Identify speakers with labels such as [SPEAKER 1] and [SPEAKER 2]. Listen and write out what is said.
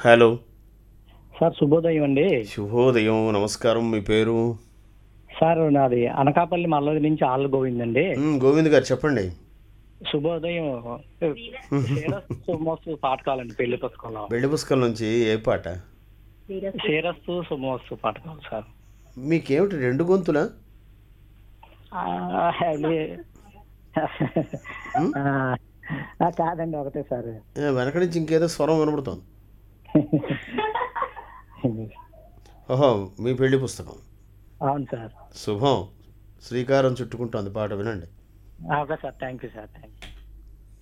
[SPEAKER 1] hello
[SPEAKER 2] sir శుభోదయం అండి
[SPEAKER 1] శుభోదయం నమస్కారం మీ పేరు
[SPEAKER 2] సార్ నాది అనకాపల్లి మల్లది నుంచి ఆళ్ళ గోవింద్ అండి
[SPEAKER 1] మ్, గోవింద్ గారు చెప్పండి
[SPEAKER 2] శుభోదయం శ్రీరస్తు శుభమస్తు పాట కావాలండి పెళ్లి పుస్తకంలో
[SPEAKER 1] బెల్లి పుస్తకం నుంచి ఏ పాట
[SPEAKER 2] శ్రీరస్తు శుభమస్తు పాట కావాలి సార్
[SPEAKER 1] మీకేమిటి రెండు గొంతులా
[SPEAKER 2] ఆ, అది- ఆ, ఆ, కాదండి ఒకటే సార్
[SPEAKER 1] ఏ, వెనక నుంచి ఇంకేదో స్వరం వినబడుతోంది ఓహో మీ పెళ్లి పుస్తకం
[SPEAKER 2] అవును సార్
[SPEAKER 1] శుభం శ్రీకారం చుట్టుకుంటోంది పాట వినండి
[SPEAKER 2] okay sir thank you sir thank you